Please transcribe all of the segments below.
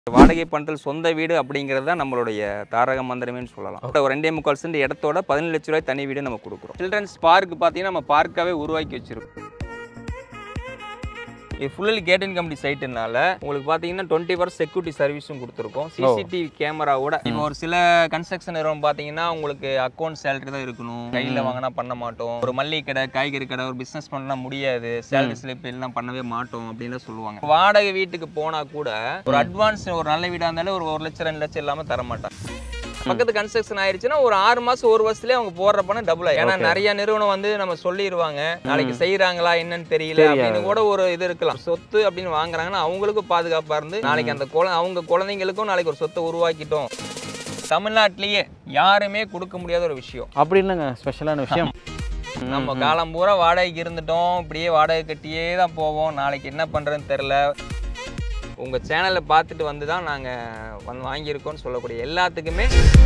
வாடகை பண்டல் சொந்த வீடு அப்படிங்கிறது தான் நம்மளுடைய தாரக மந்திரமே சொல்லலாம் ஒரு ரெண்டே முக்கால் சென்ட் இடத்தோட பதினேழு லட்ச ரூபாய் தனி வீடு நம்ம கொடுக்குறோம் சில்ட்ரன்ஸ் பார்க் பார்த்தீங்கன்னா நம்ம பார்க்காவே உருவாக்கி வச்சிருக்கோம் இது ஃபுல்லி கேட் கம்பெனி சைட்டுனால உங்களுக்கு பார்த்தீங்கன்னா டுவெண்ட்டி ஹவர்ஸ் செக்யூரிட்டி சர்வீஸும் கொடுத்துருக்கோம் சிசிடிவி கேமராவோட இப்போ ஒரு சில கன்ஸ்ட்ரக்ஷன் நிறுவனம் பார்த்தீங்கன்னா உங்களுக்கு அக்கௌண்ட் சேலரி தான் இருக்கணும் கையில் வாங்கினா பண்ண மாட்டோம் ஒரு மல்லிகை கடை காய்கறி கடை ஒரு பிஸ்னஸ் பண்ணா முடியாது சேலரி ஸ்லிப் எல்லாம் பண்ணவே மாட்டோம் அப்படின்னு சொல்லுவாங்க வாடகை வீட்டுக்கு போனா கூட ஒரு அட்வான்ஸ் ஒரு நல்ல வீடா இருந்தாலும் ஒரு ஒரு லட்சம் ரெண்டு லட்சம் இல்லாம தர மாட்டாங்க பக்கத்து கன்ஸ்ட்ரக்ஷன் ஆயிருச்சுன்னா ஒரு ஆறு மாசம் ஒரு வருஷத்துலயே அவங்க போடுற பணம் டபுள் ஆகும் ஏன்னா நிறைய நிறுவனம் வந்து நம்ம சொல்லிடுவாங்க நாளைக்கு செய்யறாங்களா என்னன்னு தெரியல அப்படின்னு கூட ஒரு இது இருக்கலாம் சொத்து அப்படின்னு வாங்குறாங்கன்னா அவங்களுக்கும் பாதுகாப்பா இருந்து நாளைக்கு அந்த குழ அவங்க குழந்தைங்களுக்கும் நாளைக்கு ஒரு சொத்தை உருவாக்கிட்டோம் தமிழ்நாட்டிலேயே யாருமே கொடுக்க முடியாத ஒரு விஷயம் அப்படி இல்லைங்க ஸ்பெஷலான விஷயம் நம்ம காலம் பூரா வாடகைக்கு இருந்துட்டோம் இப்படியே வாடகை கட்டியே தான் போவோம் நாளைக்கு என்ன பண்ணுறதுன்னு தெரில உங்கள் சேனலை பார்த்துட்டு வந்து தான் நாங்கள் வந்து வாங்கியிருக்கோம்னு சொல்லக்கூடிய எல்லாத்துக்குமே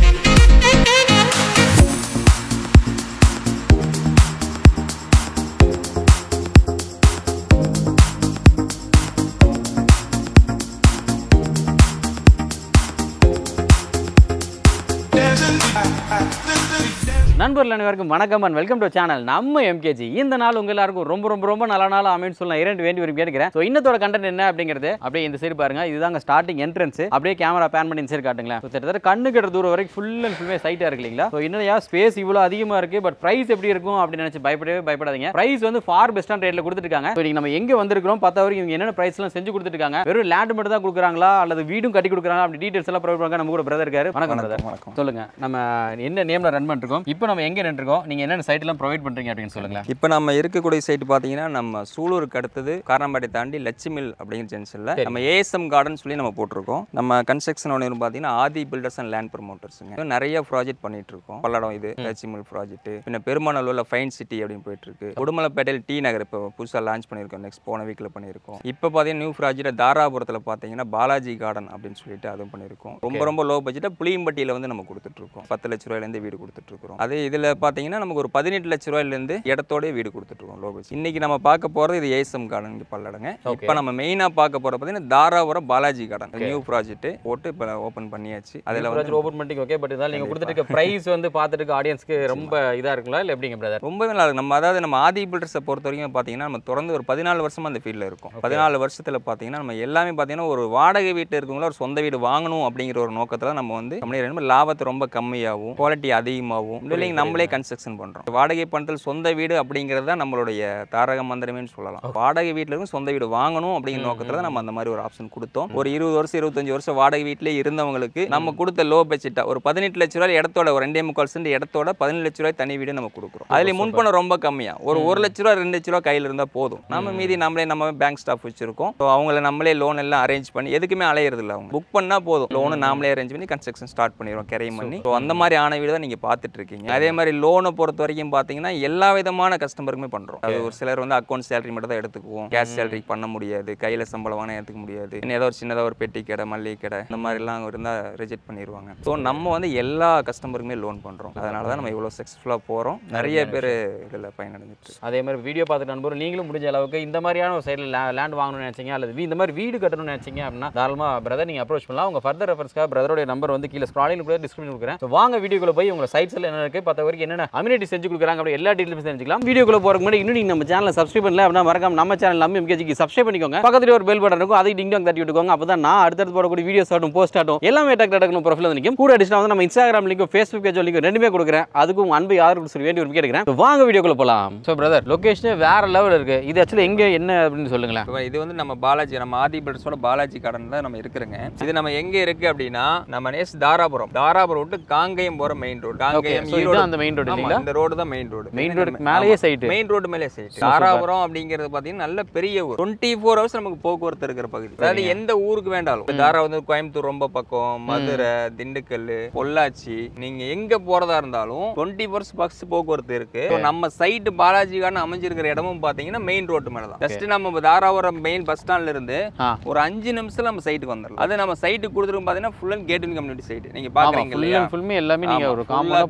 நண்பர்கள் அனைவருக்கும் வணக்கம் அண்ட் வெல்கம் டு சேனல் நம்ம எம்கேஜி இந்த நாள் உங்க எல்லாருக்கும் ரொம்ப ரொம்ப ரொம்ப நல்ல நாள் அமைன்னு சொல்லலாம் இரண்டு வேண்டி விரும்பி கேட்கிறேன் ஸோ இன்னத்தோட கண்டென்ட் என்ன அப்படிங்கிறது அப்படியே இந்த சைடு பாருங்க இதுதாங்க ஸ்டார்டிங் என்ட்ரன்ஸ் அப்படியே கேமரா பேன் பண்ணி இந்த சைடு காட்டுங்களேன் ஸோ கிட்டத்தட்ட கண்ணு கட்டுற தூரம் வரைக்கும் ஃபுல் அண்ட் ஃபுல்லுமே சைட்டாக இருக்கு இல்லைங்களா ஸோ என்னையா ஸ்பேஸ் இவ்வளோ அதிகமாக இருக்கு பட் பிரைஸ் எப்படி இருக்கும் அப்படின்னு நினச்சி பயப்படவே பயப்படாதீங்க பிரைஸ் வந்து ஃபார் பெஸ்ட்டான ரேட்டில் கொடுத்துருக்காங்க ஸோ நீங்கள் நம்ம எங்கே வந்திருக்கிறோம் பார்த்தா வரைக்கும் இவங்க என்னென்ன ப்ரைஸ்லாம் செஞ்சு கொடுத்துருக்காங்க வெறும் லேண்ட் மட்டும் தான் கொடுக்குறாங்களா அல்லது வீடும் கட்டி கொடுக்குறாங்க அப்படி டீட்டெயில்ஸ் எல்லாம் ப்ரொவைட் பண்ணுறாங்க நம்ம கூட பிரதர் இருக்காரு வணக்கம் பிரதர் வணக்கம் சொல்லுங்க நம்ம என்ன நேம்ல ரன் பண்ணிருக்கோம் இப்போ நம்ம எங்க நின்றுருக்கோம் நீங்க என்னென்ன சைட் எல்லாம் ப்ரொவைட் பண்றீங்க அப்படின்னு சொல்லுங்களேன் இப்போ நம்ம இருக்கக்கூடிய சைட் பார்த்தீங்கன்னா நம்ம சூலூருக்கு அடுத்தது காரணம்பாடி தாண்டி லட்சுமில் அப்படிங்கிற ஜென்ஷனில் நம்ம ஏஎஸ்எம் கார்டன் சொல்லி நம்ம போட்டிருக்கோம் நம்ம கன்ஸ்ட்ரக்ஷன் ஒன்று பார்த்தீங்கன்னா ஆதி பில்டர்ஸ் அண்ட் லேண்ட் ப்ரொமோட்டர்ஸுங்க நிறைய ப்ராஜெக்ட் பண்ணிட்டு இருக்கோம் பல்லடம் இது லட்சுமில் ப்ராஜெக்ட் பின்ன பெருமாநல்லூர்ல ஃபைன் சிட்டி அப்படின்னு போயிட்டு இருக்கு உடுமலைப்பேட்டையில் டி நகர் இப்போ புதுசாக லான்ச் பண்ணியிருக்கோம் நெக்ஸ்ட் போன வீக்கில் பண்ணியிருக்கோம் இப்போ பார்த்தீங்கன்னா நியூ ப்ராஜெக்ட் தாராபுரத்தில் பார்த்தீங்கன்னா பாலாஜி கார்டன் அப்படின்னு சொல்லிட்டு அதுவும் பண்ணியிருக்கோம் ரொம்ப ரொம்ப லோ பட்ஜெட்டாக புளியம்பட்டியில் வந்து நம்ம கொடுத்துட்ருக்கோம் பத்து லட்ச ரூபாயிலேருந்து வீடு கொடுத்துட்ருக்கோம் அதே இதில் பார்த்தீங்கன்னா நமக்கு ஒரு பதினெட்டு லட்ச ரூபாயிலேருந்து இடத்தோடய வீடு கொடுத்துட்ருக்கோம் லோ பட்ஜெட் இன்னைக்கு நம்ம பார்க்க போகிறது இது ஏஎஸ்எம் கார்டன் இங்கே பல்லடங்க இப்போ நம்ம மெயினாக பார்க்க போகிற பார்த்தீங்கன்னா Dharapuram Balaji garden new project போட்டு இப்போ ஓப்பன் பண்ணியாச்சு அதில் வந்து ஓபன் பண்ணிட்டு ஓகே பட் இருந்தாலும் நீங்க கொடுத்துட்டு இருக்க பிரைஸ் வந்து பார்த்துட்டு இருக்க ஆடியன்ஸ்க்கு ரொம்ப இதா இருக்குங்களா இல்ல எப்படிங்க பிரதர் ரொம்பவே நல்லா இருக்கு நம்ம அதாவது நம்ம ஆதி பில்டர்ஸை பொறுத்த வரைக்கும் பார்த்தீங்கன்னா நம்ம தொடர்ந்து ஒரு பதினாலு வருஷமா அந்த ஃபீல்டில் இருக்கும் பதினாலு வருஷத்தில் பார்த்தீங்கன்னா நம்ம எல்லாமே பார்த்தீங்கன்னா ஒரு வாடகை வீட்டில் இருக்கவங்கள ஒரு சொந்த வீடு வாங்கணும் அப்படிங்கிற ஒரு நோக்கத்தில் நம்ம வந்து கம்பெனி ரெண்டு லாபத்தை ரொம்ப கம்மியாகவும் குவாலிட்டி அதிகமாகவும் இல்லைங்க நம்மளே கன்ஸ்ட்ரக்ஷன் பண்ணுறோம் வாடகை பண்டல் சொந்த வீடு அப்படிங்கிறது தான் நம்மளுடைய தாரக மந்திரமே சொல்லலாம் வாடகை வீட்டில் இருக்கும் சொந்த வீடு வாங்கணும் அப்படிங்கிற நோக்கத்தில் தான் நம்ம அந்த மாதிரி ஒரு ஆப்ஷன் கொடுத்தோம் ஒரு இருபது வருஷம் இருபத்தஞ்சு வருஷம் வாடகை வீட்டிலே இருந்தவங்களுக்கு நம்ம கொடுத்த லோ பட்ஜெட்டா ஒரு பதினெட்டு லட்ச ரூபாய் இடத்தோட ஒரு ரெண்டே முக்கால் சென்ட் இடத்தோட பதினேழு லட்ச ரூபாய் தனி வீடு நம்ம கொடுக்குறோம் அதுல முன்பணம் ரொம்ப கம்மியா ஒரு ஒரு லட்ச ரூபா ரெண்டு லட்ச ரூபா கையில் இருந்தால் போதும் நம்ம மீதி நம்மளே நம்ம பேங்க் ஸ்டாஃப் வச்சிருக்கோம் ஸோ அவங்கள நம்மளே லோன் எல்லாம் அரேஞ்ச் பண்ணி எதுக்குமே அலையிறது இல்லை அவங்க புக் பண்ணா போதும் லோனு நாமளே அரேஞ்ச் பண்ணி கன்ஸ்ட்ரக்ஷன் ஸ்டார்ட் பண்ணிடுவோம் கரையும் பண்ணி ஸோ அந்த மாதிரி ஆன வீடு தான் நீங்க பார்த்துட்டு இருக்கீங்க அதே மாதிரி லோனை பொறுத்த வரைக்கும் பார்த்தீங்கன்னா எல்லா விதமான கஸ்டமருக்குமே பண்றோம் அது ஒரு சிலர் வந்து அக்கௌண்ட் சேலரி மட்டும் தான் எடுத்துக்குவோம் கேஷ் சேலரி பண்ண முடியாது கையில சம்பளம் வாங்க எடுத்துக்க முடியாது இன்னும் ஏதோ ஒரு சின்னதாக ஒரு பெட்டி கடை மல்லிகை கடை இந்த மாதிரிலாம் இருந்தால் ரிஜெக்ட் பண்ணிடுவாங்க ஸோ நம்ம வந்து எல்லா கஸ்டமருக்குமே லோன் பண்றோம் அதனால தான் நம்ம இவ்வளோ சக்ஸஸ்ஃபுல்லாக போகிறோம் நிறைய பேர் இதில் பயனடைஞ்சிட்டு இருக்கு. அதே மாதிரி வீடியோ பார்த்துட்டு நண்பரும் நீங்களும் முடிஞ்ச அளவுக்கு இந்த மாதிரியான ஒரு சைடில் லேண்ட் வாங்கணும்னு நினைச்சீங்க அல்லது வீ- இந்த மாதிரி வீடு கட்டணும்னு நினைச்சீங்க அப்படின்னா தாராளமா பிரதர் நீங்க அப்ரோச் பண்ணலாம் உங்க ஃபர்தர் ரெஃபரன்ஸ்க்காக பிரதரோட நம்பர் வந்து கீழே ஸ்க்ராலிங் கூட டிஸ்கிரிப்ஷன் கொடுக்குறேன் ஸோ வாங்க வீடியோக்குள்ள போய் உங்க சைட்ஸ் எல்லாம் என்ன இருக்கு பார்த்த வரைக்கும் என்னென்ன அம்யூனிட்டி செஞ்சு கொடுக்குறாங்க அப்படி எல்லா டீட்டெயில்ஸ் தெரிஞ்சுக்கலாம் வீடியோக்குள்ள போறதுக்கு முன்னாடி இன்னும் நீங்க நம்ம சேனலை சப்ஸ்கிரைப் பண்ணல அப்படின்னா மறக்காம நம்ம சேனல் நம்ம எம்கேஜிக்கு சப்ஸ்கிரைப் பண்ணிக்கோங்க பக்கத்துல ஒரு பெல் பட்டன் இருக்கும் அதை டிங் டாங் தட்டி விட்டுக்கோங்க அப்பதான் நான் அடுத்தடுத்து போடக்கூடிய வீடியோஸ் ஆகட்டும் போஸ்ட் ஆகட்டும் எல்லாமே டக்கு டக்குனு ப்ரொஃபைல் வந்து நிற்கும் கூட அடிஷனாக வந்து நம்ம Instagram link Facebook page link ரெண்டுமே கொடுக்குறேன் அதுக்கு உங்க அன்பை யாருக்கு சொல்லி வேண்டி விரும்பி கேட்குறேன் So வாங்க வீடியோக்குள்ள போலாம் ஸோ பிரதர் லொகேஷனே வேற லெவல் இருக்கு இது ஆக்சுவலி எங்க என்ன அப்படின்னு சொல்லுங்களேன் இப்போ இது வந்து நம்ம பாலாஜி நம்ம ஆதி பில்டர்ஸோட பாலாஜி கார்டன் தான் நம்ம இருக்கிறோங்க இது நம்ம எங்க இருக்கு அப்படின்னா நம்ம நேஸ் தாராபுரம் தாராபுரம் விட்டு காங்கேயம் போற main road okay Kangeyam so Erode இதுதான் அந்த மெயின் ரோடு ஆமா, இல்லைங்களா இந்த ரோடு தான் மெயின் ரோடு மெயின் ரோடுக்கு மேலேயே சைட்டு மெயின் ரோடு மேலே சைட் தாராபுரம் அப்படிங்கிறது பார்த்தீங்கன்னா நல்ல பெரிய ஊர் டுவெண்ட்டி ஃபோர் ஹவர்ஸ் நமக்கு போக்குவரத்து இருக்கிற பகுதி அதாவது எந்த ஊருக்கு வேண்டாலும் இப்ப தாரா வந்து கோயம்புத்தூர் ரொம்ப பக்கம் மதுரை திண்டுக்கல் பொள்ளாச்சி நீங்க எங்க போறதா இருந்தாலும் டுவெண்ட்டி ஃபோர்ஸ் பஸ் போக்குவரத்து இருக்கு So, நம்ம சைட்டு பாலாஜி கார்டன் அமைஞ்சிருக்கிற இடமும் பார்த்தீங்கன்னா மெயின் ரோட்டு மேல தான் ஜஸ்ட் நம்ம தாராபுரம் மெயின் பஸ் ஸ்டாண்ட்ல இருந்து ஆ. ஒரு அஞ்சு நிமிஷத்துல நம்ம சைட்டுக்கு வந்துடலாம் அது நம்ம சைட்டுக்கு கொடுத்துருக்கும் பார்த்தீங்கன்னா full and gate community site நீங்க ஆமா பாக்குறீங்க ஃபுல் இல்லையா அண்ட் ஃபுல்லுமே எல்லாமே நீங்க ஆமா, ஒரு full ஆ காம்பவுண்ட் போட்டு compound ஓட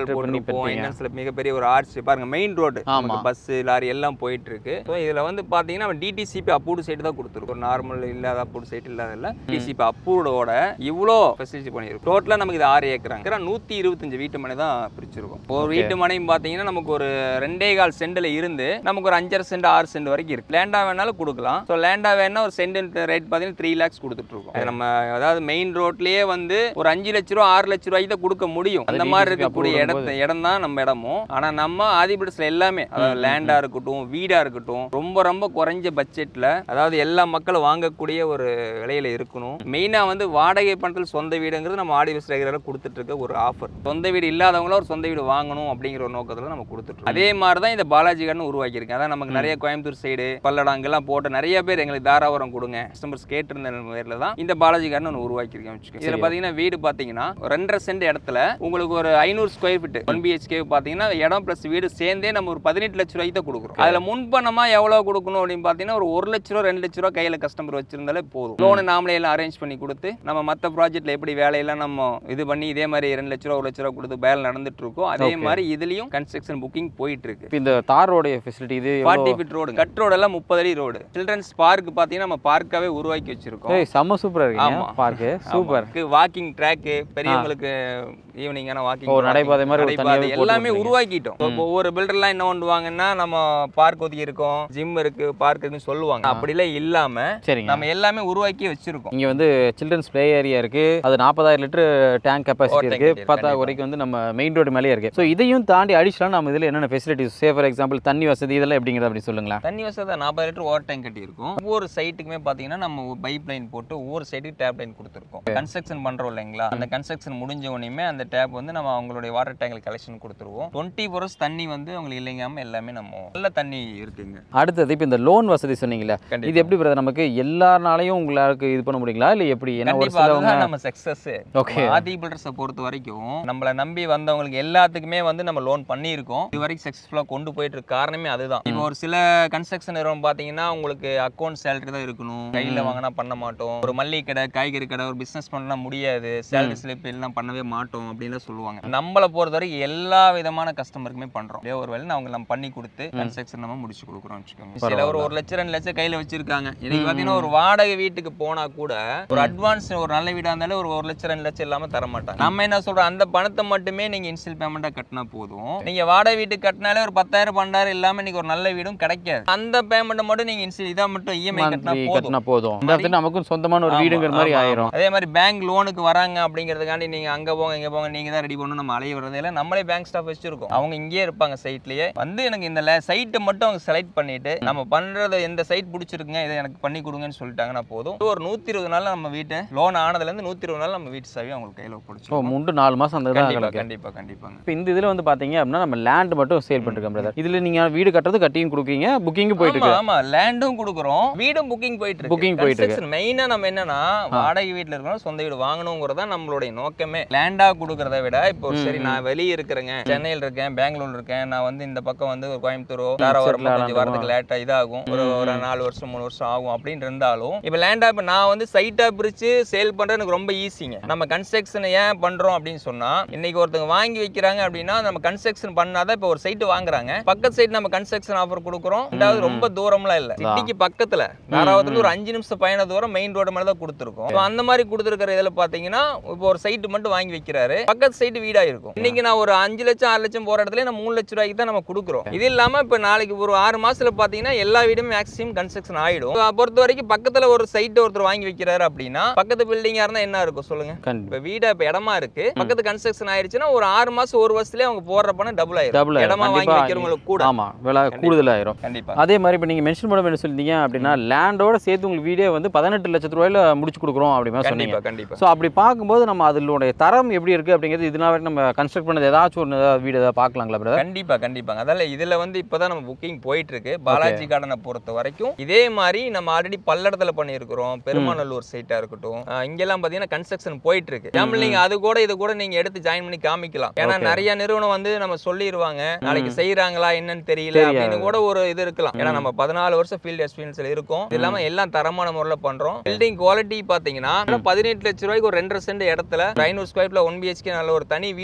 Theatre பண்ணி போட்டிருப்போம் பெற்றீங்க. என்என்ஸ்ல மிகப்பெரிய ஒரு ஆர்ச் பாருங்க மெயின் ரோடு ஆமா. பஸ் லாரி எல்லாம் போயிட்டு இருக்கு ஸோ இதுல வந்து பாத்தீங்கன்னா நம்ம டிடிசிபி அப்ரூவ்டு சைடு தான் கொடுத்துருக்கோம் நார்மல் இல்லாத அப்ரூவ்டு சைட் இல்லாத இல்ல டிசிபி அப்ரூவ்டோட இவ்வளோ ஃபெசிலிட்டி பண்ணியிருக்கோம் டோட்டலா நமக்கு இது ஆறு ஏக்கராங்க நூத்தி இருபத்தஞ்சு வீட்டு மனை தான் பிரிச்சிருக்கோம் ஒரு வீட்டு மனையும் பாத்தீங்கன்னா நமக்கு ஒரு ரெண்டே கால் சென்ட்ல இருந்து நமக்கு ஒரு அஞ்சரை சென்ட் ஆறு சென்ட் வரைக்கும் இருக்கு லேண்டா வேணாலும் கொடுக்கலாம் ஸோ லேண்டா வேணா ஒரு சென்ட் ரேட் பாத்தீங்கன்னா த்ரீ லேக்ஸ் கொடுத்துட்டு இருக்கோம் அது நம்ம அதாவது மெயின் ரோட்லயே வந்து ஒரு அஞ்சு லட்ச ரூபா ஆறு லட்ச ரூபாய்க்கு தான் கொடுக்க முடியும் அது அந்த மாதிரி DTCP இருக்கக்கூடிய approve இடத்த இடம் தான் நம்ம இடமும் ஆனா நம்ம ஆதிபுரத்துல எல்லாமே அதாவது லேண்டா இருக்கட்டும் வீடா இருக்கட்டும் ரொம்ப ரொம்ப குறைஞ்ச பட்ஜெட்ல அதாவது எல்லா மக்களும் வாங்கக்கூடிய ஒரு விலையில இருக்கணும் மெயினா வந்து வாடகை பணத்தில் சொந்த வீடுங்கிறது நம்ம ஆடிபஸ் ரெகுலராக கொடுத்துட்டு இருக்க ஒரு ஆஃபர் சொந்த வீடு இல்லாதவங்களும் ஒரு சொந்த வீடு வாங்கணும் அப்படிங்கிற ஒரு நோக்கத்துல நம்ம கொடுத்துட்டு இருக்கோம். அதே மாதிரி தான் இந்த பாலாஜி கார்டன் உருவாக்கியிருக்கேன் அதான் நமக்கு நிறைய கோயம்புத்தூர் சைடு பல்லடம் அங்கெல்லாம் போட்டு நிறைய பேர் எங்களுக்கு தாராபுரம் கொடுங்க கஸ்டமர்ஸ் கேட்டிருந்த பேர்ல தான் இந்த பாலாஜி கார்டன் ஒன்று உருவாக்கியிருக்கேன் வச்சுக்கோங்க இதுல பாத்தீங்கன்னா வீடு பாத்தீங்கன்னா ஒரு ரெண்டரை சென்ட் இடத்துல உங்களுக்கு ஒரு ஐநூறு ஸ்கொயர் ஃபீட் ஒன் பிஹெச்கே பாத்தீங்கன்னா இடம் பிளஸ் வீடு சேர்ந்தே நம்ம ஒரு பதினெட்டு லட்ச ரூபாய்க்கு தான் கொடுக்குறோம் அதுல முன்பணமா எவ்வளவு கொடுக்கணும் அப்படின்னு பாத்தீங்கன்னா ஒரு ஒரு லட்ச ரூபா ரெண்டு லட்ச ரூபா கையில கஸ்டமர் வச்சிருந்தாலே போதும் லோனு நாமளே எல்லாம் அரேஞ்ச் பண்ணி கொடுத்து நம்ம மத்த ப்ராஜெக்ட்ல எப்படி வேலையெல்லாம் நம்ம இது பண்ணி இதே மாதிரி ரெண்டு லட்ச ரூபா ஒரு லட்ச ரூபா கொடுத்து வேலை நடந்துட்டு இருக்கோம் அதே Okay. மாதிரி இதுலயும் கன்ஸ்ட்ரக்ஷன் புக்கிங் போயிட்டு இருக்கு இப்போ இந்த தாரோடைய ஃபெசிலிட்டி இது ஃபார்ட்டி எவ்வளோ ஃபீட் ரோடு கட் ரோடு எல்லாம் முப்பது அடி ரோடு சில்ட்ரன்ஸ் பார்க் பாத்தீங்கன்னா நம்ம பார்க்காவே உருவாக்கி வச்சிருக்கோம் ஏய் செம்ம சூப்பரா இருக்கீங்க ஆமா. பார்க்கு சூப்பர் வாக்கிங் ட்ராக்கு பெரியவங்களுக்கு ஈவினிங்கான வாக்கிங் ஓ, நடைபாதை மாதிரி ஒரு தனியாவே போட்டு எல்லாமே கொடுத்துருக்கீங்க. உருவாக்கிட்டோம் இப்போ ஒவ்வொரு பில்டர்லாம் என்ன பண்ணுவாங்கன்னா நம்ம பார்க் ஒதுக்கி இருக்கோம் ஜிம் இருக்கு பார்க் இருக்குன்னு சொல்லுவாங்க அப்படிலாம் இல்லாம சரிங்க நம்ம எல்லாமே உருவாக்கி வச்சிருக்கோம் இங்க வந்து சில்ட்ரன்ஸ் ப்ளே ஏரியா இருக்கு அது நாற்பதாயிரம் லிட்டர் டேங்க் கெப்பாசிட்டி tank இருக்கு இருக்கு, பத்தா கண்டிப்பா. வரைக்கும் வந்து நம்ம மெயின் ரோடு மேலேயே இருக்கு ஸோ இதையும் தாண்டி அடிஷனலாக நம்ம இதில் என்னென்ன ஃபெசிலிட்டிஸ் சே ஃபார் எக்ஸாம்பிள் தண்ணி வசதி இதெல்லாம் எப்படிங்கிறத அப்படி சொல்லுங்களேன் தண்ணி வசதி நாற்பது லிட்டர் ஓவர் டேங்க் கட்டி இருக்கும் ஒவ்வொரு சைட்டுக்குமே பாத்தீங்கன்னா நம்ம பைப் லைன் போட்டு ஒவ்வொரு சைட்டுக்கு டேப் லைன் கொடுத்துருக்கோம் கன்ஸ்ட்ரக்ஷன் பண்றோம் இல்லைங்களா அந்த கன்ஸ்ட்ரக்ஷன் முடிஞ்ச உடனே அந்த டேப் வந்து நம்ம அவங்களுடைய வாட்டர் டேங்க்ல கலெக்ஷன் கொடுத்துருவோம் டுவெண்ட்டி ஹவர்ஸ் தண்ணி வந்து அவங்களுக்கு இல்லைங்காம எல்லாமே நம்ம நல்ல தண்ணி இருக்குங்க அடுத்தது இப்போ இந்த லோன் வசதி சொன்னீங்களே இது கண்டிப்பா எப்படி பிரதர் நமக்கு எல்லாருனாலையும் உங்களுக்கு இது பண்ண முடியுங்களா இல்லை எப்படி ஏன்னா ஒரு கண்டிப்பா சிலவங்க அதுதான் நம்ம சக்சஸ் ஓகே ஆதி பில்டர்ஸை பொறுத்த வரைக்கும் நம்மளை நம்பி வந்தவங்களுக்கு எல்லாத்துக்குமே வந்து நம்ம லோன் பண்ணியிருக்கோம் இது வரைக்கும் சக்ஸஸ்ஃபுல்லாக கொண்டு போயிட்டு இருக்க காரணமே அதுதான் இப்போ ஒரு சில கன்ஸ்ட்ரக்ஷன் நிறுவனம் பார்த்தீங்கன்னா உங்களுக்கு அக்கௌண்ட் சேலரி தான் இருக்கணும் கையில் வாங்கினா பண்ண மாட்டோம் ஒரு மல்லிகை கடை காய்கறி கடை ஒரு பிஸ்னஸ் பண்ணா முடியாது சேலரி ஸ்லிப் எல்லாம் பண்ணவே மாட்டோம் அப்படின்லாம் சொல்லுவாங்க நம்மளை பொறுத்த வரைக்கும் எல்லா விதமான கஸ்டமருக்குமே பண்றோம் இதே ஒரு வேலை அவங்க நம்ம பண்ணி கொடுத்து கன்ஸ்ட்ரக்ஷன் நம்ம முடிச்சு கொடுக்குறோம் வச்சுக்கோங்க சில ஒரு ஒரு லட்சம் ரெண்டு லட்சம் கையில வச்சிருக்காங்க இன்னைக்கு பார்த்தீங்கன்னா ஒரு வாடகை வீட்டுக்கு போனா கூட ஒரு அட்வான்ஸ் ஒரு நல்ல வீடா இருந்தாலும் ஒரு ஒரு லட்சம் ரெண்டு லட்சம் இல்லாம தர மாட்டாங்க நம்ம என்ன சொல்றோம் அந்த பணத்தை மட்டுமே நீங்க இன்ஸ்டில் பேமெண்டா கட்டினா போதும் நீங்க வாடகை வீட்டுக்கு கட்டினாலே ஒரு பத்தாயிரம் பன்னெண்டாயிரம் இல்லாம இன்னைக்கு ஒரு நல்ல வீடும் கிடைக்காது அந்த பேமெண்ட் மட்டும் நீங்க இன்ஸ்டில் இதா மட்டும் இஎம்ஐ கட்டினா மந்த்லி போதும் கட்டினா போதும் இந்த இடத்துல நமக்கும் சொந்தமான ஒரு ஆமா, வீடுங்கிற மாதிரி ஆமா, ஆயிரும் ஆமா. அதே மாதிரி பேங்க் லோனுக்கு வராங்க அப்படிங்கிறதுக்காண்டி நீங்க அங்க போங்க இங்க போங்க நீங்க தான் ரெடி பண்ணணும் நம்ம அலைய வரதே நம்மளே பேங்க் ஸ்டாஃப் வச்சிருக்கோம் அவங்க இங்கேயே இருப்பாங்க சைட்லயே வந்து எனக்கு இந்த சைட்டை மட்டும் அவங்க செலக்ட் பண்ணிட்டு நம்ம பண்றது எந்த சைட் பிடிச்சிருக்குங்க இதை எனக்கு பண்ணி கொடுங்கன்னு சொல்லிட்டாங்கன்னா போதும் ஒரு நூத்தி இருபது நாள் நம்ம வீட்டை லோன் ஆனதுல இருந்து நூத்தி இருபது நாள் நம்ம வீட்டு சாவி அவங்களுக்கு கையில ஸோ பிடிச்சிருக்கோம் மூன்று நாலு மாதம் அந்த தான் கண்டிப்பா கணக்கு கண்டிப்பா கண்டிப்பாங்க இப்போ இந்த இதில் வந்து பார்த்தீங்க அப்படின்னா நம்ம லேண்ட் மட்டும் சேல் பண்ணிருக்கோம் பிரதர் இதில் நீங்கள் வீடு கட்டுறது கட்டியும் கொடுக்குறீங்க புக்கிங்கும் போயிட்டு ஆமா இருக்கு ஆமா லேண்டும் கொடுக்குறோம் வீடும் புக்கிங் போயிட்டு இருக்கு Booking போயிட்டு இருக்கு. மெயினா நம்ம என்னன்னா வாடகை வீட்ல இருக்கணும் சொந்த வீடு வாங்கணுங்கிறதா நம்மளுடைய நோக்கமே லேண்டா கொடுக்கறத விட இப்போ சரி நான் வெளியே இருக்கிறேங்க சென்னையில் இருக்கேன் பெங்களூர் இருக்கேன் நான் வந்து இந்த பக்கம் வந்து ஒரு கோயம்புத்தூரோ தாராபுரம் settle கொஞ்சம் வரதுக்கு லேட்டா இதாகும் ஒரு ஒரு நாலு வருஷம் மூணு வருஷம் ஆகும் அப்படின்னு இருந்தாலும் இப்போ லேண்டா இப்போ நான் வந்து சைட்டா பிரிச்சு சேல் பண்றது எனக்கு ரொம்ப ஈஸிங்க நம்ம கன்ஸ்ட்ரக்ஷன் ஏன் பண்றோம் அப்படின்னு சொன்னா இன்னைக்கு ஒருத்தங்க வாங்கி வைக்கிறாங்க அப்படின்னா நம்ம கன்ஸ்ட்ரக்ஷன் பண்ணாதான் இப்போ ஒரு சைட்டு வாங்குறாங்க பக்கத்து சைடு நம்ம கன்ஸ்ட்ரக்ஷன் ஆஃபர் கொடுக்குறோம் ரெண்டாவது ரொம்ப தூரம்லாம் இல்ல சிட்டிக்கு பக்கத்துல தாராபுரத்துல ஒரு அஞ்சு நிமிஷம் பயண தூரம் மெயின் ரோடு மேல தான் கொடுத்துருக்கோம் So, அந்த மாதிரி கொடுத்துருக்கிற இதுல பாத்தீங்கன்னா இப்போ ஒரு சைட்டு மட்டும் வாங்கி வைக்கிறாரு பக்கத்து சைட்டு வீடா இருக்கும் இன்னைக்கு நான் ஒரு அஞ்சு லட்சம் ஆறு லட்சம் போற இடத்துல நான் மூணு லட்சம் ரூபாய்க்கு தான் நம்ம கொடுக்குறோம் இது இல்லாம இப்ப நாளைக்கு ஒரு ஆறு மாசத்துல பாத்தீங்கன்னா எல்லா வீடுமே மேக்ஸிமம் கன்ஸ்ட்ரக்ஷன் ஆயிடும் So, பொறுத்த வரைக்கும் பக்கத்துல ஒரு சைட் ஒருத்தர் வாங்கி வைக்கிறாரு அப்படின்னா பக்கத்து பில்டிங்கா இருந்தா என்ன இருக்கும் சொல்லுங்க கண்டிப்பாக இப்ப வீடா இப்ப இடமா இருக்கு பக்கத்து கன்ஸ்ட்ரக்ஷன் ஆயிருச்சுன்னா ஒரு ஆறு மாசம் ஒரு வருஷத்துலயே அவங்க போடுற பணம் டபுள் ஆயிரும் டபுள் இடமா வாங்கி கண்டிப்பாக வைக்கிறவங்களுக்கு கூட ஆமாம் விலை கூடுதலாயிரும் கண்டிப்பா அதே மாதிரி இப்போ நீங்கள் மென்ஷன் பண்ண என்ன சொல்லிட்டீங்க அப்படின்னா லேண்டோட சேர்த்து உங்களுக்கு வீடே வந்து பதினெட்டு லட்சத்து ரூபாயில முடிச்சு கொடுக்குறோம் அப்படி மாதிரி சொன்னீங்க கண்டிப்பா கண்டிப்பா ஸோ அப்படி பார்க்கும்போது நம்ம அதனுடைய தரம் எப்படி இருக்குது அப்படிங்கிறது இதனால வரைக்கும் நம்ம கன்ஸ்ட்ரக்ட் பண்ணது ஏதாச்சும் ஒன்று ஏதாவது வீடு ஏதாவது பார்க்கலாங்களா பிரதர் கண்டிப்பா கண்டிப்பாங்க அதால இதுல வந்து இப்பதான் நம்ம புக்கிங் போயிட்டு இருக்கு பாலாஜி கார்டனை பொறுத்த வரைக்கும் இதே மாதிரி நம்ம ஆல்ரெடி பல்லடத்துல பண்ணியிருக்கிறோம் பெருமாநல்லூர் சைட்டா இருக்கட்டும் அஹ் இங்கெல்லாம் பாத்தீங்கன்னா கன்ஸ்ட்ரக்ஷன் போயிட்டு இருக்கு ஏன் நீங்க அது கூட இது கூட நீங்க எடுத்து ஜாயின் பண்ணி காமிக்கலாம் ஏன்னா Okay. நிறைய நிறுவனம் வந்து நம்ம சொல்லிடுவாங்க நாளைக்கு செய்யறாங்களா என்னன்னு தெரியல தெரியாது. அப்படின்னு கூட ஒரு இது இருக்கலாம் ஏன்னா நம்ம பதினாலு வருஷம் ஃபீல்ட் எக்ஸ்பீரியன்ஸ்ல இருக்கும் இது இல்லாம எல்லாம் தரமான முறையில் பண்றோம் பில்டிங் குவாலிட்டி பாத்தீங்கன்னா பதினெட்டு லட்ச ரூபாய்க்கு ஒரு ரெண்டரை சென்ட் இடத்துல ஒரு ஐநூறு ஸ்கொயர் ஃபீட்ல ஒன் பிஹெச்கே நல்ல ஒரு தனி வீடே கொடுக்குற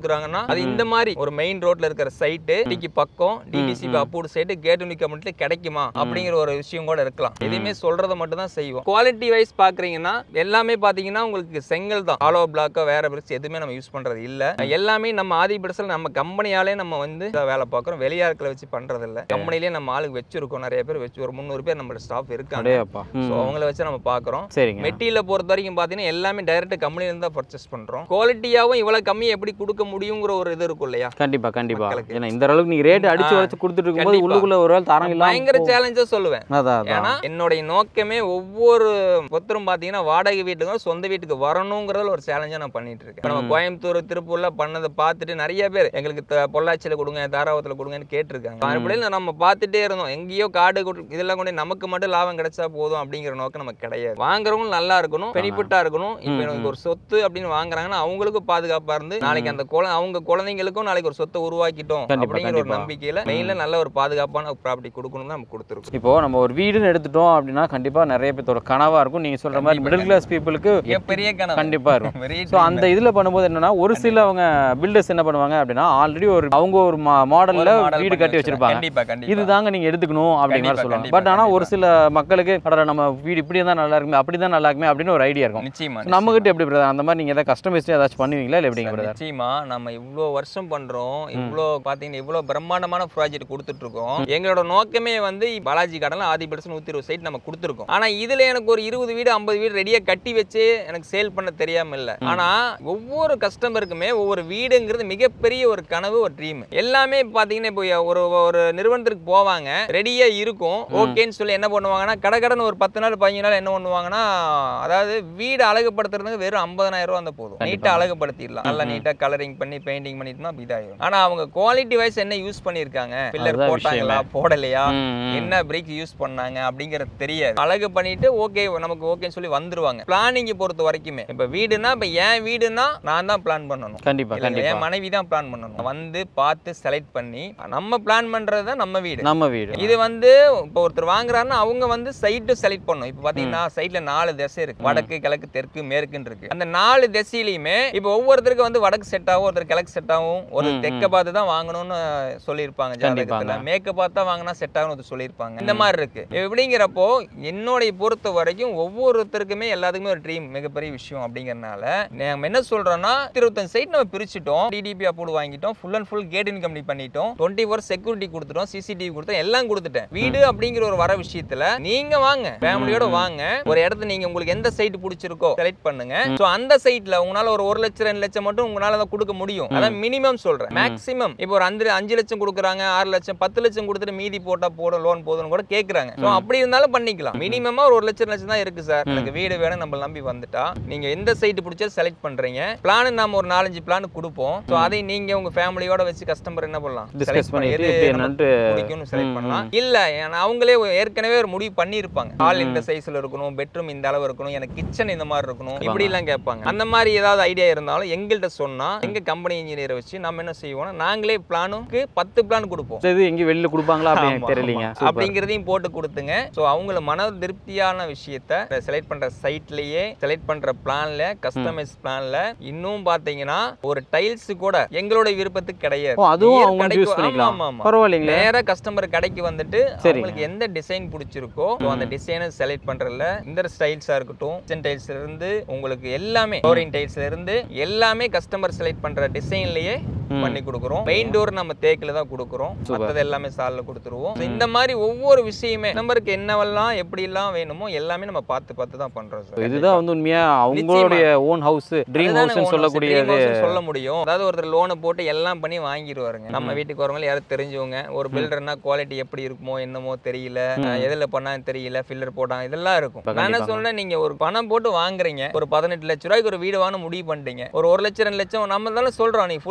கொடுக்குறாங்கன்னா அது இந்த மாதிரி ஒரு மெயின் ரோட்ல இருக்கிற சைட்டு டிக்கு பக்கம் DTCP approved site gate unique கமெண்ட்ல கிடைக்குமா அப்படிங்கிற ஒரு விஷயம் கூட இருக்கலாம் எதுவுமே சொல்றத மட்டும் தான் செய்வோம் குவாலிட்டி வைஸ் பாக்குறீங்கன்னா எல்லாமே பாத்தீங்கன்னா உங்களுக்கு செங்கல் தான் ஆலோ பிளாக்கோ வேற பிரிட்ஸ் எதுவுமே நம்ம யூஸ் பண்றது இல்ல எல்லாமே நம்ம ஆதி பிரிட்ஸ்ல நம்ம கம்பெனியாலே நம்ம வந்து வேலை பார்க்குறோம் வெளியாட்களை வச்சு பண்றது இல்ல கம்பெனிலேயே நம்ம ஆளுக்கு வச்சிருக்கோம் நிறைய பேர் வச்சு ஒரு முந்நூறு பேர் நம்மளோட ஸ்டாஃப் இருக்காங்க அப்படியேப்பா ஸோ அவங்கள வச்சு நம்ம பார்க்குறோம் சரிங்க மெட்டீரியலை பொறுத்த வரைக்கும் பார்த்தீங்கன்னா எல்லாமே டைரக்ட் கம்பெனிலேருந்து தான் பர்ச்சேஸ் பண்ணுறோம் குவாலிட்டியாகவும் இவ்வளோ கம்மியாக எப்படி கொடுக்க முடியுங்கிற ஒரு இது இருக்கும் இல்லையா கண்டிப்பா கண்டிப்பா மக்களுக்கு. ஏன்னா இந்த அளவுக்கு நீங்க ரேட் அடிச்சு ஆ, வச்சு கொடுத்துட்டு இருக்கும்போது கண்டிப்பா. உள்ளுக்குள்ள ஒரு வேளை தரம் இல்லாம பயங்கர போ- சேலஞ்சாக சொல்லுவேன் அதான் அதான் ஏன்னா என்னுடைய நோக்கமே ஒவ்வொரு ஒருத்தரும் பார்த்தீங்கன்னா வாடகை வீட்டுக்கும் சொந்த வீட்டுக்கு வரணுங்கிறதுல ஒரு சேலஞ்சாக நான் பண்ணிட்டு இருக்கேன் இப்ப நம்ம ம். கோயம்புத்தூர் திருப்பூர்ல பண்ணதை பார்த்துட்டு நிறைய பேர் எங்களுக்கு த- பொள்ளாச்சியில கொடுங்க தாராபுரத்தில் கொடுங்கன்னு கேட்டிருக்காங்க அடிப்படையில் நம்ம பார்த்துட்டே இருந்தோம் எங்கேயோ காடு கொடு- இதெல்லாம் கொண்டு நமக்கு மட்டும் லாபம் கிடைச்சா போதும் அப்படிங்கிற நோக்கம் நமக்கு கிடையாது வாங்குறவங்க நல்லா இருக்கணும் பெனிஃபிட்டா இருக்கணும் இப்போ ம், எனக்கு ம். ஒரு சொத்து அப்படின்னு வாங்குறாங்கன்னா அவங்களுக்கும் பாதுகாப்பா இருந்து நாளைக்கு அந்த குழ அவங்க குழந்தைங்களுக்கும் நாளைக்கு ஒரு சொத்தை உருவாக்கிட்டோம் கண்டிப்பா, அப்படிங்கிற ஒரு கண்டிப்பா. நம்பிக்கையில மெயின்ல நல்ல ஒரு பாதுகாப்பான ப்ராப்பர்ட்டி கொடுக்கணும் நம்ம கொடுத்துருக்கோம் இப்போ நம்ம ஒரு வீடுன்னு எடுத்துட்டோம் அப்படின்னா கண்டிப்பா நிறைய பேர்த்தோட கனவா இருக்கும் நீங்க சொல்ற மாதிரி கண்டிப்பா, மிடில் கிளாஸ் பீப்புளுக்கு பெரிய கனவு கண்டிப்பா இருக்கும் Very ஸோ அந்த இதுல பண்ணும்போது என்னன்னா ஒரு சில அவங்க பில்டர்ஸ் என்ன பண்ணுவாங்க அப்படின்னா ஆல்ரெடி ஒரு அவங்க ஒரு மாடல்ல ஒரு model வீடு பண்ணி கட்டி வச்சிருப்பாங்க கண்டிப்பா கண்டிப்பா இதுதாங்க நீங்க எடுத்துக்கணும் அப்படிங்கிற மாதிரி கண்டிப்பா, சொல்லுவாங்க கண்டிப்பா, பட் ஆனா ஒரு கண்டிப்பா. சில மக்களுக்கு அட நம்ம வீடு இப்படி இருந்தா நல்லா இருக்குமே அப்படி தான் நல்லா இருக்குமே அப்படின்னு ஒரு ஐடியா இருக்கும் நிச்சயமா நம்ம கிட்ட எப்படி பிரதர் அந்த மாதிரி நீங்க ஏதாவது கஸ்டமைஸ்ட் ஏதாச்சும் பண்ணுவீங்களா இல்லை எப்படிங்க சார், பிரதர் நிச்சயமா நம்ம இவ்வளோ வருஷம் பண்றோம் இவ்வளோ பாத்தீங்கன்னா இவ்வளோ பிரம்மாண்டமான ப்ராஜெக்ட் கொடுத்துட்டு இருக்கோம் எங்களோட நோக்கமே வந்து பாலாஜி கடல ஆதி பர்சன் நூத்தி இருபது சைட் நம்ம கொடுத்துருக்கோம் ஆனா இதுல எனக்கு ஒரு இருபது வீடு ஐம்பது வீடு ரெடியா கட்டி வச்சு எனக்கு சேல் பண்ண தெரியாம இல்ல ஆனா ஒவ்வொரு கஸ்டமருக்குமே ஒவ்வொரு வீடுங்கிறது மிகப்பெரிய ஒரு கனவு ஒரு ட்ரீம் எல்லாமே பாத்தீங்கன்னா இப்போ ஒரு ஒரு நிறுவனத்திற்கு போவாங்க ரெடியா இருக்கும் ஓகேன்னு சொல்லி என்ன பண்ணுவாங்கன்னா கடகடன்னு ஒரு பத்து நாள் பதினஞ்சு நாள் என்ன பண்ணுவாங்கன்னா அதாவது வீடு அழகுபடுத்துறதுக்கு வெறும் ஐம்பதனாயிரம் ரூபா அந்த போதும் கண்டிப்பா. நீட்டா அழகுபடுத்திடலாம் நல்லா நீட்டா கலரிங் பண்ணி பெயிண்டிங் பண்ணிட்டோம்னா அப்படி இதாயிரும் ஆனா அவங்க குவாலிட்டி வைஸ் என்ன யூஸ் பண்ணிருக்காங்க பில்லர் அதுதான் போட்டாங்களா போடலையா ம், ம். என்ன பிரேக் யூஸ் பண்ணாங்க அப்படிங்கறது தெரியாது அழகு பண்ணிட்டு ஓகே நமக்கு ஓகேன்னு சொல்லி வந்துருவாங்க பிளானிங் பொறுத்த வரைக்குமே இப்ப வீடுனா இப்ப என் வீடுனா நான் தான் பிளான் பண்ணணும் கண்டிப்பா இல்லைங்களா? கண்டிப்பா என் மனைவி தான் பிளான் பண்ணணும் வந்து பார்த்து செலக்ட் பண்ணி நம்ம பிளான் பண்றது தான் நம்ம வீடு நம்ம வீடு இது வந்து இப்போ ஒருத்தர் வாங்குறாருன்னா அவங்க வந்து சைட்டு செலக்ட் பண்ணணும் இப்போ பாத்தீங்கன்னா சைட்ல நாலு திசை இருக்கு வடக்கு கிழக்கு தெற்கு மேற்குன்னு இருக்கு அந்த நாலு திசையிலையுமே இப்போ ஒவ்வொருத்தருக்கு வந்து வடக்கு செட் ஆகும் ஒருத்தர் கிழக்கு செட் ஆகும் ஒரு ம், தெற்க பார்த்து தான் வாங்கணும்னு சொல்லியிருப்பாங்க ஜாதகத்துல கண்டிப்பாங்க. மேற்க பார்த்தா வாங்கினா செட் ஆகும்னு ஒருத்தர் சொல்லியிருப்பாங்க இந்த மாதிரி இருக்கு எப்படிங்கிறப்போ என்னுடைய பொறுத்த வரைக்கும் ஒவ்வொருத்தருக்குமே எல்லாத்துக்குமே ஒரு ட்ரீம் மிகப்பெரிய விஷயம் அப்படிங்கறனால நம்ம என்ன சொல்றோம்னா இருபத்தஞ்சு சைட் நம்ம பிரிச்சுட்டோம் டிடிபி அப்ரூவ் வாங்கிட்டோம் full and full gate in company பண்ணிட்டோம் டுவெண்ட்டி ஃபோர் செக்யூரிட்டி கொடுத்துட்டோம் சிசிடிவி கொடுத்தோம் எல்லாம் கொடுத்துட்டேன் வீடு அப்படிங்கிற ஒரு வர விஷயத்துல நீங்க வாங்க ஃபேமிலியோட வாங்க ஒரு இடத்த நீங்க உங்களுக்கு எந்த சைட் பிடிச்சிருக்கோ செலக்ட் பண்ணுங்க சோ அந்த சைட்ல உங்களால ஒரு ஒரு லட்சம் ரெண்டு லட்சம் மட்டும் உங்களால தான் கொடுக்க முடியும் அதான் மினிமம் சொல்றேன் மேக்ஸிமம் இப்போ ஒரு அஞ்சு அஞ்சு லட்சம் கொடுக்குறாங்க ஆறு லட்சம் பத்து லட்சம் கொடுத்துட்டு மீதி போட்டா போடும் லோன் போதும்னு கூட கேக்குறாங்க சோ அப்படி இருந்தாலும் பண்ணிக்கலாம் மினிமமா ஒரு ஒரு லட்சம் லட்சம் தான் இருக்கு சார் எனக்கு வீடு வேணும் நம்ம நம்பி வந்துட்டா நீங்க எந்த சைட் பிடிச்சா செலக்ட் பண்றீங்க பிளான் நாம ஒரு நாலஞ்சு பிளான் கொடுப்போம் சோ அதை நீங்க உங்க ஃபேமிலியோட வச்சு கஸ்டமர் என்ன பண்ணலாம் டிஸ்கஸ் Select பண்ணி பண்ணிட்டு எது இப்படி நம்ம என்னன்ட்டு பிடிக்கும்னு செலக்ட் ம், பண்ணலாம் இல்ல ஏன்னா அவங்களே ஏற்கனவே ஒரு முடிவு பண்ணியிருப்பாங்க ஹால் இந்த சைஸ்ல இருக்கணும் பெட்ரூம் இந்த அளவு இருக்கணும் எனக்கு கிச்சன் இந்த மாதிரி இருக்கணும் இப்படி எல்லாம் கேட்பாங்க அந்த மாதிரி ஏதாவது ஐடியா இருந்தாலும் எங்கள்கிட்ட சொன்னா எங்க கம்பெனி இன்ஜினியரை வச்சு நம்ம என்ன செய்வோம்னா நாங்களே பிளானுக்கு பத்து பிளான் கொடுப்போம் இது எங்கேயும் வெளியில கொடுப்பாங்களா அப்படின்னு ஆமா, எனக்கு தெரியலீங்க ஆமா. சூப்பர் அப்படிங்கிறதையும் போட்டு கொடுத்துங்க ஸோ அவங்கள மன திருப்தியான விஷயத்த செலக்ட் பண்ற சைட்லயே செலக்ட் பண்ற பிளான்ல கஸ்டமைஸ் பிளான்ல இன்னும் பாத்தீங்கன்னா ஒரு டைல்ஸ் கூட எங்களோட விருப்பத்துக்கு கிடையாது ஓ அதுவும் நேர் அவங்க கடைக்கு- யூஸ் பண்ணிக்கலாம் ஆமா, ஆமா. பரவாயில்லைங்களே நேரா கஸ்டமர் கடைக்கு வந்துட்டு சரிங்க. அவங்களுக்கு எந்த டிசைன் பிடிச்சிருக்கோ so அந்த டிசைனை செலக்ட் பண்றதுல இந்த டைல்ஸா இருக்கட்டும் கிச்சன் டைல்ஸ்ல இருந்து உங்களுக்கு எல்லாமே ஃப்ளோரிங் டைல்ஸ்ல இருந்து எல்லாமே கஸ்டமர் செலக்ட் பண்ற டிசைன்லயே ம். பண்ணி கொடுக்குறோம் மெயின் டோர் நம்ம தேக்கில தான் கொடுக்குறோம் Super. மற்றது எல்லாமே சால்ல கொடுத்துருவோம் So இந்த மாதிரி ஒவ்வொரு விஷயமே நம்பருக்கு என்னவெல்லாம் எப்படி எல்லாம் வேணுமோ எல்லாமே நம்ம பார்த்து பார்த்து தான் பண்றோம் சார் இதுதான் வந்து உண்மையா அவங்களுடைய ஓன் ஹவுஸ் ட்ரீம் அதுதானே ஹவுஸ்னு owners, சொல்லக்கூடியது dream house ன்னு சொல்ல முடியும் அதாவது ஒருத்தர் லோனை போட்டு எல்லாம் பண்ணி வாங்கிடுவாருங்க நம்ம வீட்டுக்கு வரவங்க யாரும் தெரிஞ்சவங்க ஒரு பில்டர்னா குவாலிட்டி எப்படி இருக்குமோ என்னமோ தெரியல அஹ் எதுல பண்ணா தெரியல ஃபில்லர் போட்டாங்க இதெல்லாம் இருக்கும் இப்ப நான் என்ன கண்டிப்பாங்க. சொல்றேன் நீங்க ஒரு பணம் போட்டு வாங்குறீங்க ஒரு பதினெட்டு லட்ச ரூபாய்க்கு ஒரு வீடு வாங்க முடிவு பண்ணிட்டீங்க ஒரு ஒரு லட்சம் ரெண்டு லட்சம் நம்ம தானே சொல்றோம் நீ ஃபுல் கேஷ்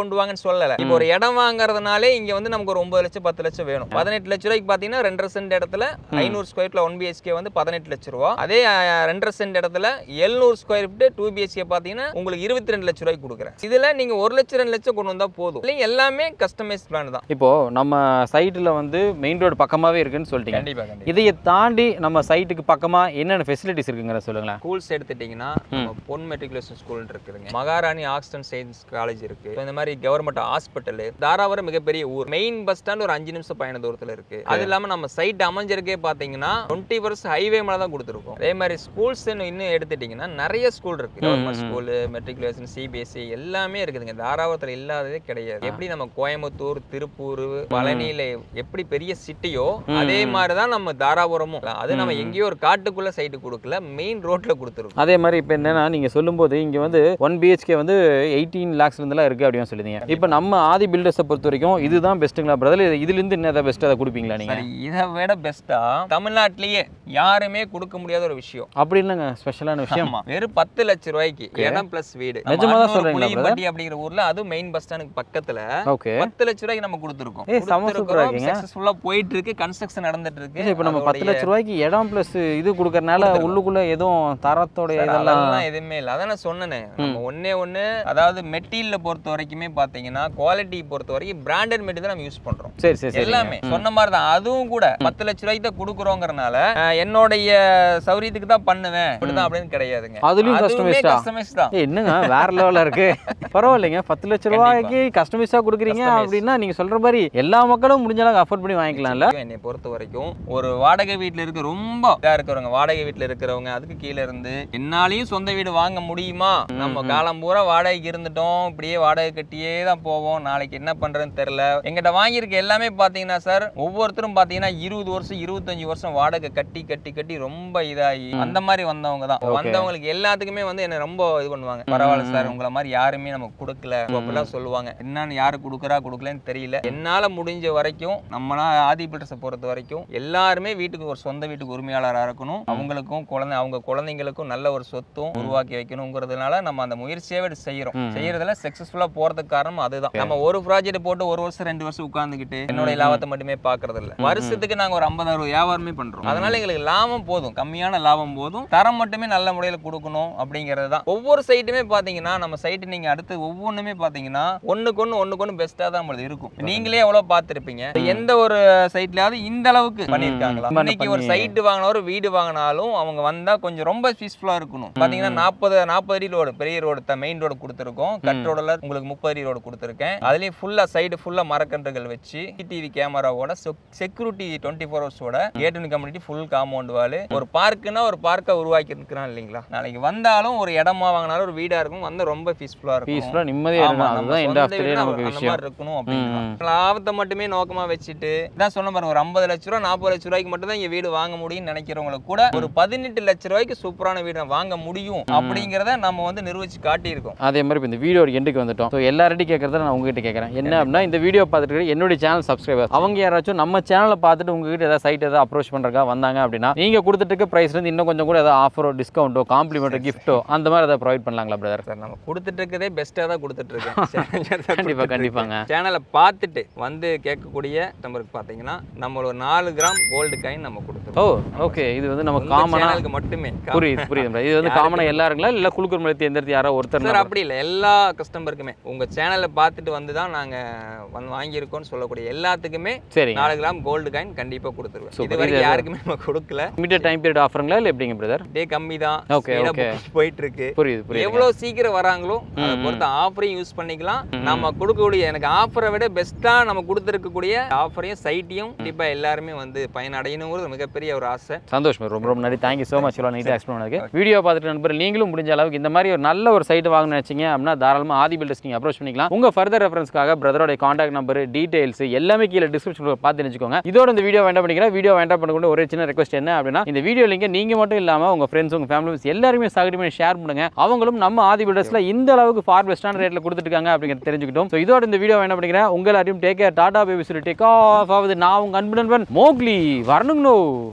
கொண்டு வாங்கன்னு சொல்லல இப்போ ஒரு இடம் வாங்குறதுனாலே இங்க வந்து நமக்கு ஒரு ஒன்பது லட்சம் பத்து லட்சம் வேணும் பதினெட்டு லட்ச ரூபாய்க்கு பாத்தீங்கன்னா ரெண்டரை சென்ட் இடத்துல ஐநூறு ஸ்கொயர் ஃபீட்ல ஒன் பிஹெச்கே வந்து பதினெட்டு லட்ச ரூபா அதே அஹ், ரெண்டரை சென்ட் இடத்துல எழுநூறு ஸ்கொயர் ஃபீட் டூ பிஹெச்கே பாத்தீங்கன்னா உங்களுக்கு இருபத்தி ரெண்டு லட்ச ரூபாய்க்கு கொடுக்குறேன் இதுல நீங்க ஒரு லட்சம் ரெண்டு லட்சம் கொண்டு வந்தா போதும் இல்லைங்க எல்லாமே கஸ்டமைஸ் பிளான் தான் இப்போ நம்ம சைட்டில் வந்து மெயின் ரோடு பக்கமாவே இருக்குன்னு சொல்லிட்டீங்க கண்டிப்பா கண்டிப்பா இதையை தாண்டி நம்ம சைட்டுக்கு பக்கமா என்னென்ன ஃபெசிலிட்டிஸ் இருக்குங்கிற சொல்லுங்களேன் ஸ்கூல்ஸ் எடுத்துட்டீங்கன்னா நம்ம பொன் மெட்ரிகுலேஷன் ஸ்கூல் இருக்குதுங்க மகாராணி ஆக்ஸ்டன் சயின்ஸ் காலேஜ் இருக்கு இப்ப இந்த மாதிரி கவர்மெண்ட் ஹாஸ்பிட்டல் தாராபுரம் மிகப்பெரிய ஊர் மெயின் பஸ் ஸ்டாண்ட் ஒரு அஞ்சு நிமிஷம் பயண தூரத்துல இருக்கு அது இல்லாம நம்ம சைட் அமைஞ்சிருக்கே பாத்தீங்கன்னா டுவெண்ட்டி பர்ஸ் ஹைவே மேல தான் கொடுத்துருக்கோம் அதே மாதிரி ஸ்கூல்ஸ் இன்னும் எடுத்துட்டீங்கன்னா நிறைய ஸ்கூல் இருக்கு கவர்மெண்ட் ஸ்கூல் மெட்ரிகுலேஷன் சிபிஎஸ்சி எல்லாமே இருக்குதுங்க தாராபுரத்துல இல்லாததே கிடையாது எப்படி நம்ம கோயம்புத்தூர் திருப்பூர் பழனியில எப்படி பெரிய சிட்டியோ அதே மாதிரி தான் நம்ம தாராபுரமும் அது நம்ம எங்கேயோ ஒரு காட்டுக்குள்ள சைட்டு கொடுக்கல மெயின் ரோட்ல கொடுத்துருக்கோம் அதே மாதிரி இப்போ என்னன்னா நீங்க சொல்லும்போது இங்க வந்து ஒன் பிஹெச்கே வந்து எயிட்டீன் லேக்ஸ்ல இருந்தெல்லாம் இருக்கு அப்படின்னு சொல்லிருந்தீங்க இப்போ நம்ம ஆதி பில்டர்ஸை பொறுத்த வரைக்கும் இதுதான் பெஸ்ட்டுங்களா பிரதர் இதுல இருந்து என்ன ஏதாவது பெஸ்ட் அதை கொடுப்பீங்களா நீங்க சரி இதை விட பெஸ்டா தமிழ்நாட்டிலேயே யாருமே கொடுக்க முடியாத ஒரு விஷயம் அப்படி இல்லைங்க ஸ்பெஷலான விஷயம் ஆமா வெறும் பத்து லட்ச ரூபாய்க்கு இடம் பிளஸ் வீடு நிஜமா தான் சொல்றீங்களா, புளியம்பட்டி அப்படிங்கிற ஊர்ல அதுவும் மெயின் பஸ் ஸ்டாண்டுக்கு பக்கத்துல ஓகே பத்து லட்ச ரூபாய்க்கு நம்ம கொடுத்துருக்கோம் ஏய், செம சூப்பரா இருக்கீங்க. சக்சஸஃபுல்லா போயிட்டு இருக்கு கன்ஸ்ட்ரக்ஷன் நடந்துட்டு இருக்கு இப்போ நம்ம பத்து லட்ச ரூபாய்க்கு இடம் ப்ளஸ் இது கொடுக்கறனால உள்ளுக்குள்ள எதுவும் தரத்தோடைய சார், இதெல்லாம் அதெல்லாம் எதுவுமே இல்லை அதான் நான் சொன்னேனே நம்ம ஒண்ணே ஒண்ணு அதாவது மெட்டீரியல பொறுத்த வரைக்குமே பாத்தீங்கன்னா குவாலிட்டி பொறுத்த வரைக்கும் பிராண்டட் மெட்டீரியல் தான் நம்ம யூஸ் பண்றோம் சரி சரி சரி எல்லாமே சொன்ன மாதிரி தான் அதுவும் கூட பத்து லட்ச ரூபாய்க்கு தான் கொடுக்குறோங்கிறனால அஹ், என்னுடைய சௌரியத்துக்கு தான் பண்ணுவேன் இப்படிதான் அப்படின்னு கிடையாதுங்க அதுலயும் அதுவுமே கஸ்டமைஸ்டா கஸ்டமைஸ் தான் ஏய், என்னங்க வேற லெவல்ல இருக்கு பரவாயில்லைங்க பத்து லட்ச ரூபாய்க்கு கஸ்டமைஸா கொடுக்குறீங்க Customize. அப்படின்னா நீங்க சொல்ற மாதிரி எல்லா மக்களும் முடிஞ்ச அளவுக்கு அஃபோர்ட் பண்ணி வாங்கிக்கலாம்ல என்னை பொறுத்த வரைக்கும் ஒரு வாடகை வீட்ல இருக்க ரொம்ப இதா இருக்கிறவங்க வாடகை வீட்ல இருக்கிறவங்க அதுக்கு கீழே இருந்து என்னாலையும் சொந்த வீடு வாங்க முடியுமா நம்ம காலம் பூரா வாடகைக்கு இருந்துட்டோம் இப்படியே வாடகை கட்டியே தான் போவோம் நாளைக்கு என்ன பண்றதுன்னு தெரியல எங்கிட்ட வாங்கியிருக்க எல்லாமே பாத்தீங்கன்னா சார் ஒவ்வொருத்தரும் பாத்தீங்கன்னா இருபது வருஷம் இருபத்தஞ்சு வருஷம் வாடகை கட்டி கட்டி கட்டி ரொம்ப இதாகி அந்த மாதிரி வந்தவங்க தான் Okay. வந்தவங்களுக்கு எல்லாத்துக்குமே வந்து என்ன ரொம்ப இது பண்ணுவாங்க பரவாயில்ல சார் உங்களை மாதிரி யாருமே நமக்கு கொடுக்கல அப்படிலாம் சொல்லுவாங்க என்னன்னு யாரு கொடுக்குறா கொடுக்கலன்னு தெரியல என்னால முடிஞ்ச வரைக்கும் நம்மளா ஆதி பில்டர்ஸை பொறுத்த வரைக்கும் எல்லாருமே வீட்டுக்கு ஒரு சொந்த வீட்டுக்கு உரிமையாளராக இருக்கணும் அவங்களுக்கும் குழந்தை அவங்க குழந்தைங்களுக்கும் நல்ல ஒரு சொத்தும் உருவாக்கி வைக்கணுங்கிறதுனால நம்ம அந்த முயற்சியாவே செய்யறோம் ம். செய்யறதுல சக்சஸ்ஃபுல்லா போறதுக்கு காரணம் அதுதான் நம்ம ஒரு ப்ராஜெக்ட் போட்டு ஒரு வருஷம் ரெண்டு வருஷம் உட்கார்ந்துக்கிட்டு என்னுடைய லாபத்தை மட்டுமே பாக்குறது இல்ல வருஷத்துக்கு நாங்க ஒரு ஐம்பது அறுபது வியாபாரமே பண்றோம் அதனால எங்களுக்கு லாபம் போதும் கம்மியான லாபம் போதும் தரம் மட்டுமே நல்ல முறையில கொடுக்கணும் அப்படிங்கிறது தான் ஒவ்வொரு சைட்டுமே பாத்தீங்கன்னா நம்ம சைட்டு நீங்க அடுத்து ஒவ்வொன்றுமே பாத்தீங்கன்னா ஒண்ணுக்கு ஒண்ணு ஒண்ணுக்கு ஒண்ணு பெஸ்டா தான் நம்மளுக்கு இருக்கும் நீங்களே எவ்வளவு பார்த்திருப்பீங்க எந்த ஒரு சைட்லயாவது இந்த அளவுக்கு பண்ணிருக்காங்களா ம், ம். இன்னைக்கு ஒரு பண்ணி- சைட்டு வாங்கினா ஒரு வீடு வாங்கினாலும் அவங்க வந்தா கொஞ்சம் ரொம்ப பீஸ்ஃபுல்லா இருக்கணும் பாத்தீங்கன்னா நாற்பது நாற்பது அடி ரோடு பெரிய ரோடு மெயின் ரோடு கொடுத்துருக்கோம் கட் ரோடுல உங்களுக்கு முப்பது அடி ரோடு கொடுத்துருக்கேன் அதுலயும் ஃபுல்லா சைடு ஃபுல்லா மரக்கன்றுகள் வச்சு சிடிவி கேமராவோட செக்யூரிட்டி டுவெண்ட்டி ஃபோர் ஹவர்ஸோட கேட்டு கம்யூனிட்டி ஃபுல் காம்பவுண்ட் வால் ஒரு பார்க்குன்னா ஒரு பார்க்கை உருவாக்கி இருக்கிறான் இல்லைங்களா நாளைக்கு வந்தாலும் ஒரு இடமா வாங்கினாலும் ஒரு வீடா இருக்கும் வந்து ரொம்ப பீஸ்ஃபுல்லா இருக்கும் பீஸ்ஃபுல்லா நிம்மதியா ஆமா, இருக்கும் நம்ம அதுதான் எண்ட் சொந்த ஆஃப் த டே வீடுனா நமக்கு அந்த விஷயம் மாதிரி இருக்கணும் அப்படின்னு ம். லாபத்தை மட்டுமே நோக்கமா வச்சுட்டு இதான் சொன்ன பாருங்க ஒரு ஐம்பது லட்ச ரூபா நாற்பது லட்ச ரூபாய்க்கு மட்டும் தான் இங்க வீடு வாங்க முடியும்னு நினைக்கிறவங்களுக்கு கூட ஒரு பதினெட்டு லட்ச ரூபாய்க்கு சூப்பரான வீடு வாங்க முடியும் அப்படிங்கிறத நம்ம வந்து நிரூபிச்சு காட்டியிருக்கோம் அதே மாதிரி இப்போ இந்த வீடியோ எண்டுக்கு வந்துட்டோம் ஸோ எல்லார்ட்டையும் கேட்கறத நான் உங்ககிட்ட கேட்குறேன் என்ன அப்படின்னா இந்த வீடியோ பார்த்துட்டு இருக்க என்னுடைய சேனல் சப்ஸ்கிரைபர் அவங்க யாராச்சும் நம்ம சேனலை பார்த்துட்டு உங்ககிட்ட ஏதாவது சைட் ஏதாவது அப்ரோச் பண்ணுறக்கா வந்தாங்க அப்படின்னா நீங்கள் கொடுத்துட்டு இருக்க ப்ரைஸ்ல இருந்து இன்னும் கொஞ்சம் கூட ஏதாவது ஆஃபரோ டிஸ்கவுண்ட்டோ காம்ப்ளிமெண்ட்டோ கிஃப்ட்டோ அந்த மாதிரி ஏதாவது ப்ரொவைட் பண்ணலாங்களா பிரதர் சார் நம்ம கொடுத்துட்டு இருக்கதே பெஸ்ட்டாக தான் கொடுத்துட்டு இருக்கேன் கண்டிப்பா, கண்டிப்பாங்க. சேனலை பார்த்துட்டு வந்து கேட்கக்கூடிய நம்பருக்கு பார்த்தீங்கன்னா நம்ம ஒரு நாலு கிராம் கோல்டு காயின் நம்ம ஓ கொடுத்துருவோம் ஓகே இது வந்து நம்ம உங்க காமனாக சேனலுக்கு மட்டுமே புரியுது புரியுது brother. இது வந்து காமனாக எல்லாருங்களா இல்லை குழுக்கள் மூலத்தை எந்திரத்து யாரோ ஒருத்தர் சார் அப்படி இல்லை எல்லா கஸ்டமருக்குமே உங்க சேனலை பார்த்துட்டு வந்து தான் நாங்க வந்து வாங்கியிருக்கோம்னு சொல்லக்கூடிய எல்லாத்துக்குமே சரிங்க நாலு கிராம் கோல்டு காயின் கண்டிப்பா கொடுத்துருவேன் Super. இது வரைக்கும் இது- யாருக்குமே நம்ம கொடுக்கல லிமிட்டட் டைம் பீரியட் ஆஃபருங்களா இல்லை எப்படிங்க பிரதர் டே கம்மி தான் Okay, speed ஆ okay. book போயிட்டு இருக்கு புரியுது புரியுது எவ்வளவு சீக்கிரம் வராங்களோ அதை ம், பொறுத்த ஆஃபரையும் யூஸ் பண்ணிக்கலாம் நம்ம கொடுக்கக்கூடிய எனக்கு ஆஃபரை விட பெஸ்ட்டா நம்ம கொடுத்துருக்கக்கூடிய ஆஃபரையும் சைட்டையும் கண்டிப்பா எல்லாருமே வந்து பயனடையணுங்கிறது மிகப்பெரிய ஒரு ஆசை சந்தோஷம் ரொம்ப ரொம்ப நன்றி தேங்க்யூ ஸோ மச் இவ்வளோ நீட்டாக எக்ஸ்பிளைன் பண்ணதுக்கு வீடியோ பார்த்துட்டு நண்பர் நீங்களும் முடிஞ்ச அளவுக்கு இந்த மாதிரி ஒரு நல்ல ஒரு சைட் வாங்கணும்னு நினைச்சீங்க அப்படின்னா தாராளமாக ஆதி பில்டர்ஸ் நீங்கள் அப்ரோச் பண்ணிக்கலாம் உங்கள் ஃபர்தர் ரெஃபரன்ஸ்க்காக பிரதரோட காண்டாக்ட் நம்பர் டீடைல்ஸ் எல்லாமே கீழே டிஸ்கிரிப்ஷனில் பார்த்து தெரிஞ்சுக்கோங்க இதோட இந்த வீடியோ வேண்டாம் பண்ணிக்கிறேன் வீடியோ வேண்டாம் பண்ணக்கூடிய ஒரே சின்ன ரெக்வஸ்ட் என்ன அப்படின்னா இந்த வீடியோ லிங்கை நீங்கள் மட்டும் இல்லாமல் உங்கள் ஃப்ரெண்ட்ஸ் உங்கள் ஃபேமிலிஸ் எல்லாருமே சகடி பண்ணி ஷேர் பண்ணுங்க அவங்களும் நம்ம ஆதி பில்டர்ஸில் இந்த அளவுக்கு ஃபார் பெஸ்ட்டான ரேட்டில் கொடுத்துருக்காங்க அப்படிங்கிறத தெரிஞ்சுக்கிட்டோம் ஸோ இதோட இந்த வீடியோ வேண்டாம் பண்ணிக்கிறேன் உங்கள் எல்லாரையும் டேக் கேர் டாடா பேபி சொல்லி டேக் ஆஃப் ஆகுது நான் உங்கள் அன்பு நண்பன் மோக்லி வரணுங்கண்ணோ